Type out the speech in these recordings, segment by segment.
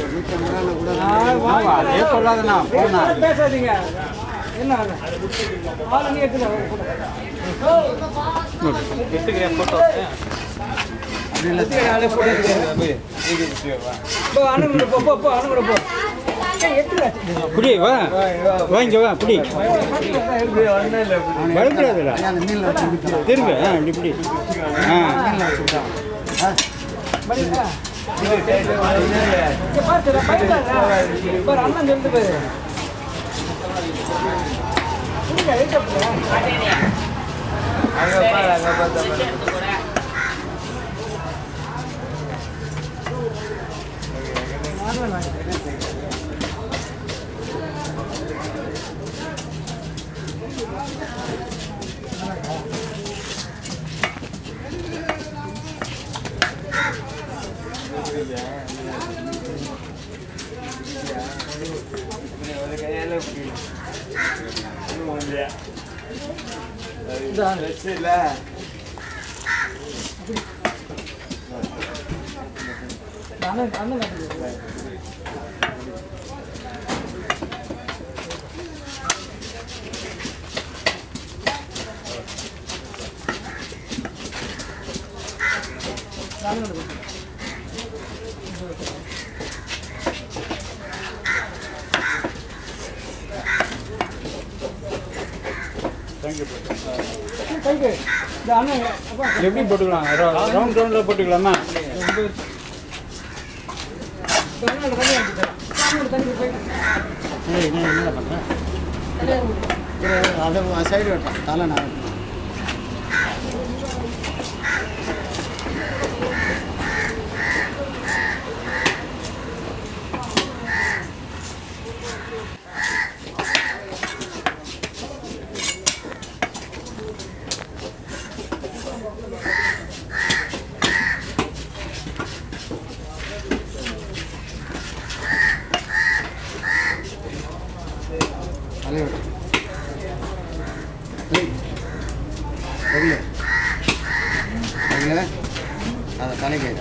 ஆமா, அதே சொல்லாதண்ணா போனா பேசாதீங்க என்ன ஆளு நீ எடுத்துக்க எடுத்துக்கிறேன் போட்டோ போ அண்ணன் கூட போ போ போ அண்ணன் கூட போ ஏய், எடுத்துக்க புடி வா வா இங்க வா புடி பயப்படாதடா திரும்ப ஆ இப்படி புடி ஆ மணிக்கா இங்க பாரு பயப்படாத பாரு அண்ணன் சொல்லிட்டு போயிரு இங்க எடுக்க அண்ணன் அண்ணன் காட்டுது. அண்ணன் காட்டுது. கைக்கு இந்த அண்ணன் அப்பா எப்படி போட்டுக்கலாம் ரவுண்ட் ரவுண்டில் போட்டுக்கலாமா அண்ணன் தண்ணி அடிச்சுட்டேன் அண்ணன் தண்ணி போய் என்ன பண்ணுறேன் அதை சைடு வெட்டான் தலை நான் தலை வெட்டான் சரிங்க சரிங்க அதை தலைக்கு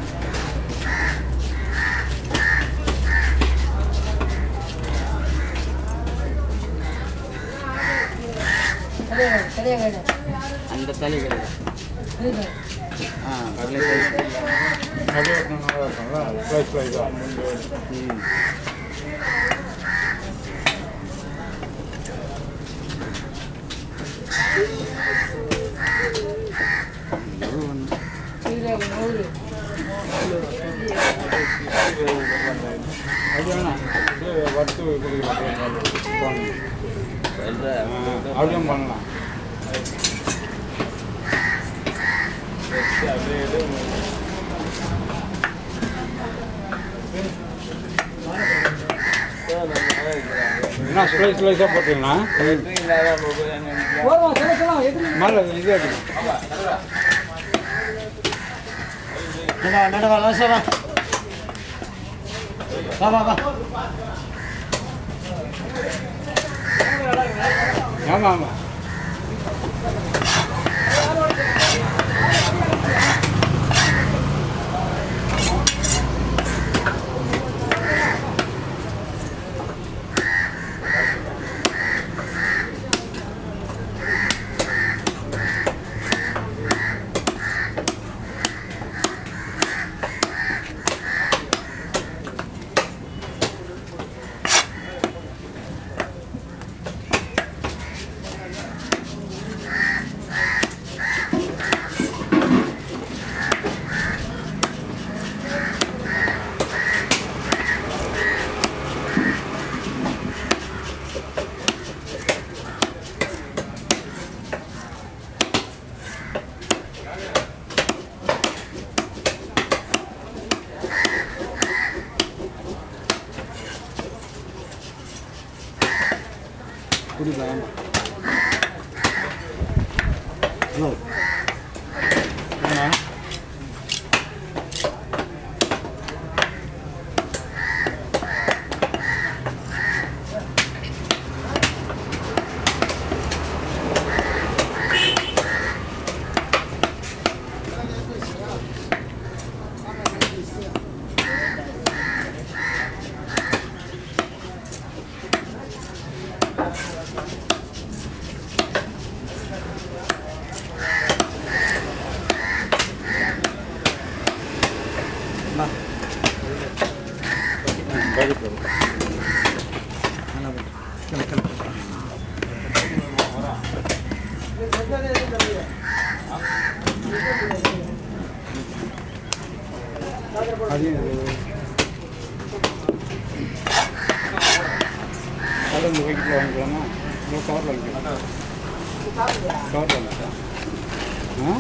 அந்த தலை கிடையாது ஆ கடலை அது நல்லா இருக்கும்ல ஸ்லைஸ் ஸ்லைஸாக ம் அது வேணாம் இது வறுத்து கொடுக்கலாம் அப்படியும் பண்ணலாம் என்ன ஸ்லைஸ் ஸ்லைஸாக போட்டுக்கலாம் போதும் சொல்ல சொல்லலாம் எதுக்கு மேலே இது அடிக்கும் நடவா நடவா லாசவா வா வா வா ஆமாம் ஆமாம் குடிக்கலாம் ஹலோ ஆமாம் அது இந்த பக்கெட்டில் வாங்கிக்கலாமா இல்லை கவரில் வாங்கிக்கலாம் கவரில் வாங்கிக்கலாம் ஆ